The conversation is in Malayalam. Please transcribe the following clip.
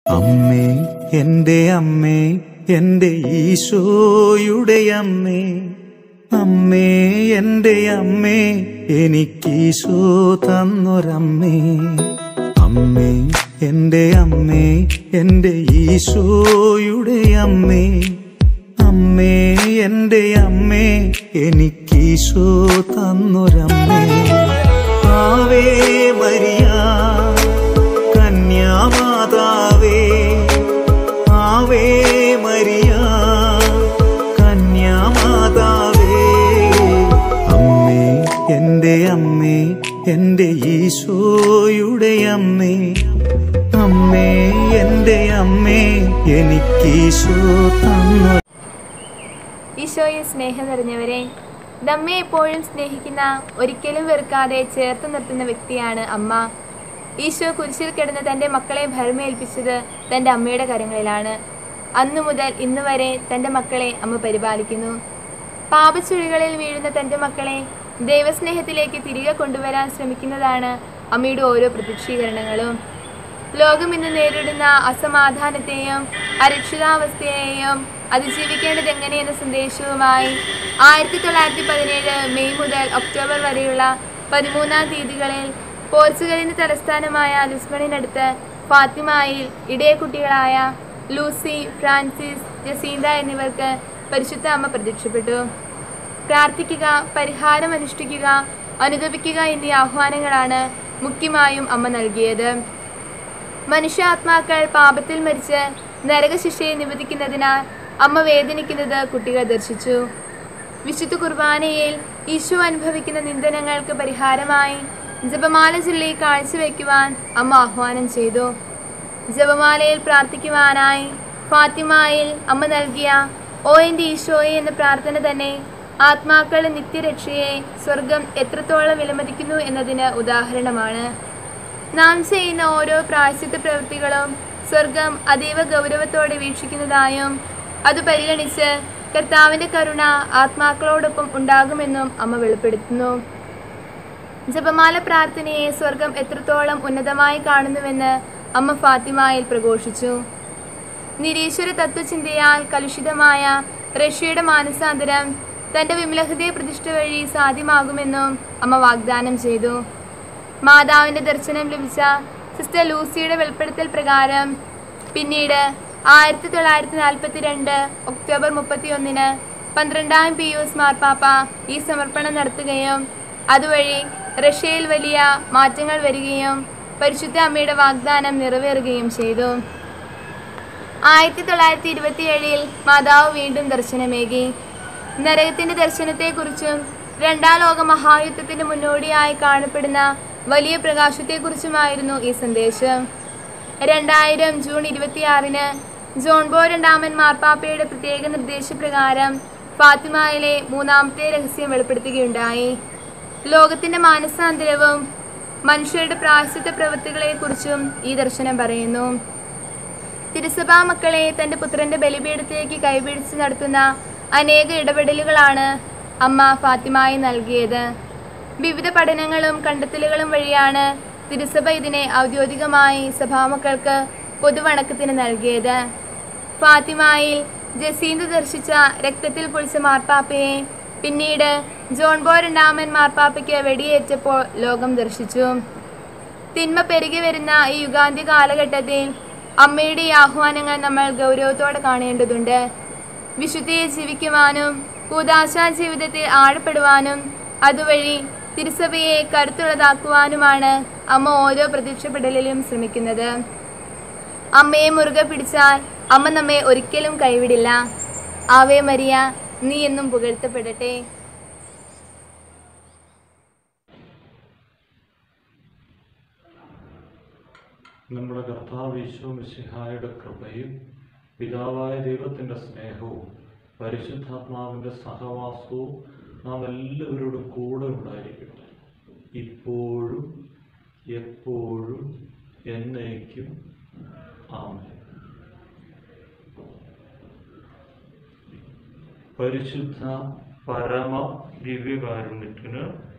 അമ്മേ എന്റെ അമ്മേ എന്റെ ഈശോയുടെ അമ്മേ അമ്മേ എന്റെ അമ്മേ എനിക്കീശോ തന്നൊരമ്മേ അമ്മേ എന്റെ അമ്മേ എന്റെ ഈശോയുടെ അമ്മേ അമ്മേ എന്റെ അമ്മേ എനിക്കീശോ തന്നൊരമ്മേ ആവേ മരിയ കന്യാമാതാവേ ആവേ മരിയ കന്യാമാതാവേ അമ്മേ എന്റെ അമ്മേ എന്റെ ഈശോയുടെ അമ്മേ അമ്മേ എന്റെ അമ്മേ എനിക്കീശോ തന്ന ഈശോയെ സ്നേഹം നിറഞ്ഞവരെ നമ്മെ എപ്പോഴും സ്നേഹിക്കുന്ന ഒരിക്കലും വെറുക്കാതെ ചേർത്ത് നിർത്തുന്ന വ്യക്തിയാണ് അമ്മ ഈശോ കുരിശിൽ കിടന്ന് തൻ്റെ മക്കളെ ഭരമേൽപ്പിച്ചത് തൻ്റെ അമ്മയുടെ കരങ്ങളിലാണ് അന്നു മുതൽ ഇന്ന് വരെ തൻ്റെ മക്കളെ അമ്മ പരിപാലിക്കുന്നു പാപച്ചുഴികളിൽ വീഴുന്ന തൻ്റെ മക്കളെ ദൈവസ്നേഹത്തിലേക്ക് തിരികെ കൊണ്ടുവരാൻ ശ്രമിക്കുന്നതാണ് അമ്മയുടെ ഓരോ പ്രത്യക്ഷീകരണങ്ങളും ലോകം ഇന്ന് നേരിടുന്ന അസമാധാനത്തെയും അരക്ഷിതാവസ്ഥയെയും അതിജീവിക്കേണ്ടത് എങ്ങനെയെന്ന സന്ദേശവുമായി ആയിരത്തി തൊള്ളായിരത്തി പതിനേഴ് മെയ് മുതൽ ഒക്ടോബർ വരെയുള്ള പതിമൂന്നാം തീയതികളിൽ പോർച്ചുഗലിന്റെ തലസ്ഥാനമായ ലിസ്ബണിനടുത്ത് ഫാത്തിമായിൽ ഇടയക്കുട്ടികളായ ലൂസി ഫ്രാൻസിസ് ജസീന്ത എന്നിവർക്ക് പരിശുദ്ധ അമ്മ പ്രത്യക്ഷപ്പെട്ടു പ്രാർത്ഥിക്കുക പരിഹാരം അനുഷ്ഠിക്കുക അനുദപിക്കുക എന്നീ ആഹ്വാനങ്ങളാണ് മുഖ്യമായും അമ്മ നൽകിയത് മനുഷ്യാത്മാക്കൾ പാപത്തിൽ മരിച്ച് നരകശിക്ഷയെ നിവദിക്കുന്നതിനാൽ അമ്മ വേദനിക്കുന്നത് കുട്ടികൾ ദർശിച്ചു വിശുദ്ധ കുർബാനയിൽ ഈശോ അനുഭവിക്കുന്ന നിന്ദനങ്ങൾക്ക് പരിഹാരമായി ജപമാല ചൊല്ലി കാഴ്ചവെക്കുവാൻ അമ്മ ആഹ്വാനം ചെയ്തു ജപമാലയിൽ പ്രാർത്ഥിക്കുവാനായി ഫാത്തിമായിൽ അമ്മ നൽകിയ ഓ എൻ്റെ ഈശോയെ എന്ന പ്രാർത്ഥന തന്നെ ആത്മാക്കളുടെ നിത്യരക്ഷയെ സ്വർഗം എത്രത്തോളം വിലമതിക്കുന്നു എന്നതിന് ഉദാഹരണമാണ് നാം ചെയ്യുന്ന ഓരോ പ്രായശ്ചിത്ത പ്രവൃത്തികളും സ്വർഗം അതീവ ഗൗരവത്തോടെ വീക്ഷിക്കുന്നതായും അത് പരിഗണിച്ച് കർത്താവിൻ്റെ കരുണ ആത്മാക്കളോടൊപ്പം ഉണ്ടാകുമെന്നും അമ്മ വെളിപ്പെടുത്തുന്നു ജപമാല പ്രാർത്ഥനയെ സ്വർഗം എത്രത്തോളം ഉന്നതമായി കാണുന്നുവെന്ന് അമ്മ ഫാത്തിമായിൽ പ്രഘോഷിച്ചു നിരീശ്വര തത്വചിന്തയാൽ കലുഷിതമായ റഷ്യയുടെ മാനസാന്തരം തൻ്റെ വിമലഹൃദയ പ്രതിഷ്ഠ വഴി സാധ്യമാകുമെന്നും അമ്മ വാഗ്ദാനം ചെയ്തു മാതാവിൻ്റെ ദർശനം ലഭിച്ച സിസ്റ്റർ ലൂസിയുടെ വെളിപ്പെടുത്തൽ പ്രകാരം പിന്നീട് ആയിരത്തി തൊള്ളായിരത്തി നാൽപ്പത്തി രണ്ട് ഒക്ടോബർ മുപ്പത്തി ഒന്നിന് പന്ത്രണ്ടാം പിയൂസ് മാർപ്പാപ്പ ഈ സമർപ്പണം നടത്തുകയും അതുവഴി റഷ്യയിൽ വലിയ മാറ്റങ്ങൾ വരികയും പരിശുദ്ധ അമ്മയുടെ വാഗ്ദാനം നിറവേറുകയും ചെയ്തു ആയിരത്തി തൊള്ളായിരത്തി ഇരുപത്തിയേഴിൽ മാതാവ് വീണ്ടും ദർശനമേകി നരകത്തിന്റെ ദർശനത്തെക്കുറിച്ചും രണ്ടാം ലോക മഹായുദ്ധത്തിന് മുന്നോടിയായി കാണപ്പെടുന്ന വലിയ പ്രകാശത്തെക്കുറിച്ചുമായിരുന്നു ഈ സന്ദേശം രണ്ടായിരം ജൂൺ ഇരുപത്തിയാറിന് ജോൺ ബോ രണ്ടാമൻ മാർപ്പാപ്പയുടെ പ്രത്യേക നിർദ്ദേശപ്രകാരം ഫാത്തിമയിലെ മൂന്നാമത്തെ രഹസ്യം വെളിപ്പെടുത്തുകയുണ്ടായി ലോകത്തിന്റെ മാനസാന്തരവും മനുഷ്യരുടെ പ്രായശ്ചിത്ത പ്രവൃത്തികളെക്കുറിച്ചും ഈ ദർശനം പറയുന്നു തിരുസഭാ മക്കളെ തൻ്റെ പുത്രന്റെ ബലിപീഠത്തിലേക്ക് കൈപിടിച്ച് നടത്തുന്ന അനേക ഇടപെടലുകളാണ് അമ്മ ഫാത്തിമായി നൽകിയത് വിവിധ പഠനങ്ങളും കണ്ടെത്തലുകളും വഴിയാണ് തിരുസഭ ഇതിനെ ഔദ്യോഗികമായി സഭാമക്കൾക്ക് പൊതുവണക്കത്തിന് നൽകിയത് ഫാത്തിമായിൽ ജസീന്ത് ദർശിച്ച രക്തത്തിൽ കുളിച്ച മാർപ്പാപ്പയെ പിന്നീട് ജോൺ ബോ രണ്ടാമൻ മാർപ്പാപ്പയ്ക്ക് വെടിയേറ്റപ്പോൾ ലോകം ദർശിച്ചു തിന്മ പെരുകി വരുന്ന ഈ യുഗാന്ത്യ കാലഘട്ടത്തിൽ അമ്മയുടെ ഈ ആഹ്വാനങ്ങൾ നമ്മൾ ഗൗരവത്തോടെ കാണേണ്ടതുണ്ട് വിശുദ്ധിയെ ജീവിക്കുവാനും കൂതാശാ ജീവിതത്തിൽ ആഴപ്പെടുവാനും അതുവഴി തിരുസഭയെ കരുത്തുള്ളതാക്കുവാനുമാണ് അമ്മ ഓരോ പ്രത്യക്ഷപ്പെടലിലും ശ്രമിക്കുന്നത് അമ്മയെ മുറുകെ പിടിച്ചാൽ അമ്മ നമ്മെ ഒരിക്കലും കൈവിടില്ല ആവേ മരിയ നീ എന്നും പുകഴ്ത്തപ്പെടട്ടെ നമ്മുടെ കർത്താവ് ഈശോ മിശിഹായുടെ കൃപയും പിതാവായ ദൈവത്തിൻ്റെ സ്നേഹവും പരിശുദ്ധാത്മാവിൻ്റെ സഹവാസവും നാം എല്ലാവരോടും കൂടെ ഉണ്ടായിരിക്കട്ടെ ഇപ്പോഴും എപ്പോഴും എന്നേക്കും ആമേൻ പരിശുദ്ധ പരമ ദിവ്യകാരുണ്യത്തിന്